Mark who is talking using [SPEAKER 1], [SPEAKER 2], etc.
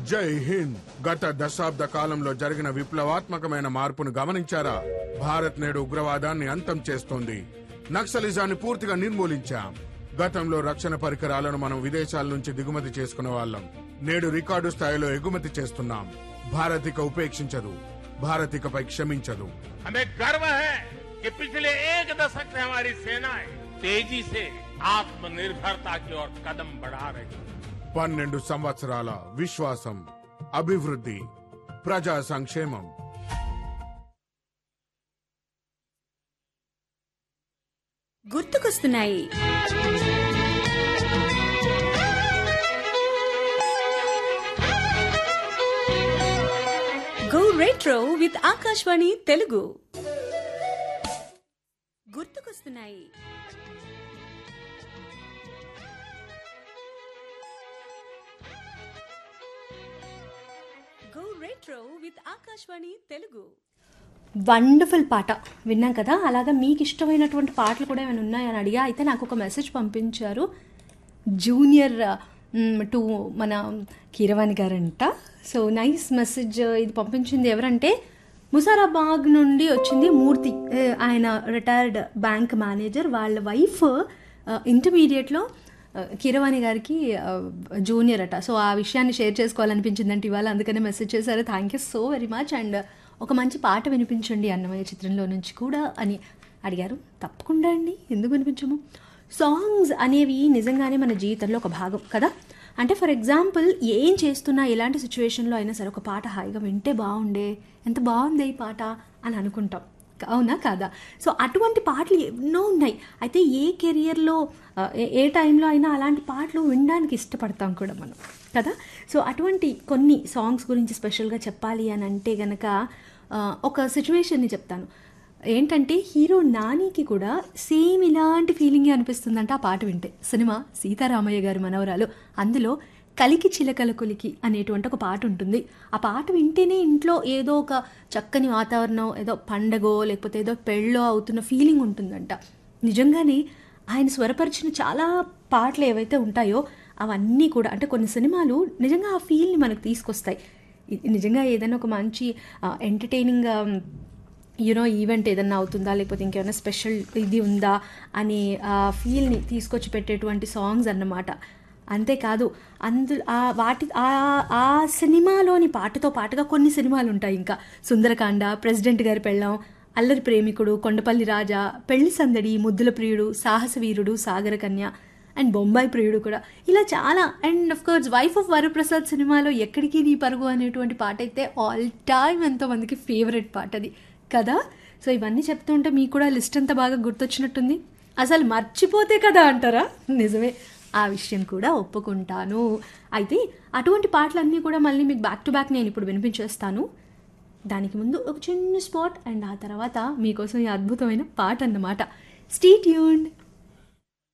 [SPEAKER 1] జై హింద్ గత దశాబ్ద కాలంలో జరిగిన విప్లవాత్మకమైన మార్పును గమనించారా భారత్ నేడు ఉగ్రవాదాన్ని అంతం చేస్తోంది నక్సలిజాన్ని పూర్తిగా నిర్మూలించాం గతంలో రక్షణ పరికరాలను మనం విదేశాల నుంచి దిగుమతి చేసుకునే వాళ్ళం నేడు రికార్డు స్థాయిలో ఎగుమతి చేస్తున్నాం భారత్ ఇక ఉపేక్షించదు భారత్ ఇకపై క్షమించదు
[SPEAKER 2] हमें गर्व है कि पिछले एक दशक से हमारी सेनाएं तेजी से आत्मनिर्भरता की ओर कदम बढ़ा रही है
[SPEAKER 1] పన్నెండు సంవత్సరాల విశ్వాసం అభివృద్ధి ప్రజా సంక్షేమం
[SPEAKER 3] గుర్తుకొస్తున్నాయి go retro with Akashvani Telugu గుర్తుకొస్తున్నాయి go retro with Akashvani Telugu wonderful పాట విన్నాం కదా అలాగా మీకు ఇష్టమైనటువంటి పాటలు కూడా ఏమైనా ఉన్నాయని అడిగా అయితే నాకు ఒక మెసేజ్ పంపించారు జూనియర్ టు మన కీరవాణి గారంట సో నైస్ మెసేజ్ ఇది పంపించింది ఎవరంటే ముసారాబాగ్ నుండి వచ్చింది మూర్తి ఏ, ఆయన రిటైర్డ్ బ్యాంక్ మేనేజర్ వాళ్ళ వైఫ్ ఇంటర్మీడియట్లో కీరవాణి గారికి ఆ, జూనియర్ అట సో ఆ విషయాన్ని షేర్ చేసుకోవాలనిపించిందంటే ఇవాళ అందుకనే మెసేజ్ చేశారు thank you so very much and ఒక మంచి పాట వినిపించండి అన్నమయ్య చిత్రంలో నుంచి కూడా అని అడిగారు తప్పకుండా అండి ఎందుకు వినిపించము సాంగ్స్ అనేవి నిజంగానే మన జీవితంలో ఒక భాగం కదా అంటే ఫర్ ఎగ్జాంపుల్ ఏం చేస్తున్నా ఎలాంటి సిచ్యువేషన్లో అయినా సరే ఒక పాట హాయిగా వింటే బాగుండే ఎంత బాగుంది ఈ పాట అని అనుకుంటాం అవునా కాదా సో అటువంటి పాటలు ఎన్నో ఉన్నాయి అయితే ఏ కెరియర్లో ఆ, ఏ- ఏ టైంలో అయినా అలాంటి పాటలు వినడానికి ఇష్టపడతాం కూడా మనం కదా సో అటువంటి కొన్ని సాంగ్స్ గురించి స్పెషల్గా చెప్పాలి అని అంటే గనక ఆ, ఒక సిచ్యువేషన్ని చెప్తాను ఏంటంటే హీరో నానికి కూడా సేమ్ ఇలాంటి ఫీలింగే అనిపిస్తుందంట ఆ పాట వింటే సినిమా సీతారామయ్య గారి మనవరాలు అందులో కలికి చిలకల కొలికి అనేటువంటి ఒక పాట ఉంటుంది ఆ పాట వింటేనే ఇంట్లో ఏదో ఒక చక్కని వాతావరణం ఏదో పండగో లేకపోతే ఏదో పెళ్ళో అవుతున్న ఫీలింగ్ ఉంటుందంట నిజంగానే ఆయన స్వరపరిచిన చాలా పాటలు ఏవైతే ఉంటాయో అవన్నీ కూడా అంటే కొన్ని సినిమాలు నిజంగా ఆ ఫీల్ని మనకు తీసుకొస్తాయి ఇది నిజంగా ఏదైనా ఒక మంచి ఎంటర్టైనింగ్ యూనో ఈవెంట్ ఏదన్నా అవుతుందా లేకపోతే ఇంకేమైనా స్పెషల్ ఇది ఉందా అనే ఆ ఫీల్ని తీసుకొచ్చి పెట్టేటువంటి సాంగ్స్ అన్నమాట అంతేకాదు అందు ఆ వాటి ఆ ఆ సినిమాలోని పాటతో పాటుగా కొన్ని సినిమాలు ఉంటాయి ఇంకా సుందరకాండ ప్రెసిడెంట్ గారి పెళ్ళం అల్లరి ప్రేమికుడు కొండపల్లి రాజా పెళ్లి సందడి ముద్దుల ప్రియుడు సాహస వీరుడు సాగర కన్య అండ్ బొంబాయి ప్రియుడు కూడా ఇలా చాలా and of course wife of Varaprasad సినిమాలో ఎక్కడికి నీ పరుగు అనేటువంటి పాట అయితే ఆల్ టైమ్ ఎంతో మందికి ఫేవరెట్ పాట అది కదా సో ఇవన్నీ చెప్తుంటే మీకు కూడా లిస్ట్ అంతా బాగా గుర్తొచ్చినట్టుంది అసలు మర్చిపోతే కదా అంటారా నిజమే ఆ విషయం కూడా ఒప్పుకుంటాను అయితే అటువంటి పాటలన్నీ కూడా మళ్ళీ మీకు బ్యాక్ టు బ్యాక్ నేను ఇప్పుడు వినిపించేస్తాను దానికి ముందు ఒక చిన్న స్పాట్ అండ్ ఆ తర్వాత మీకోసం ఈ అద్భుతమైన పాట అన్నమాట స్టీ ట్యూన్డ్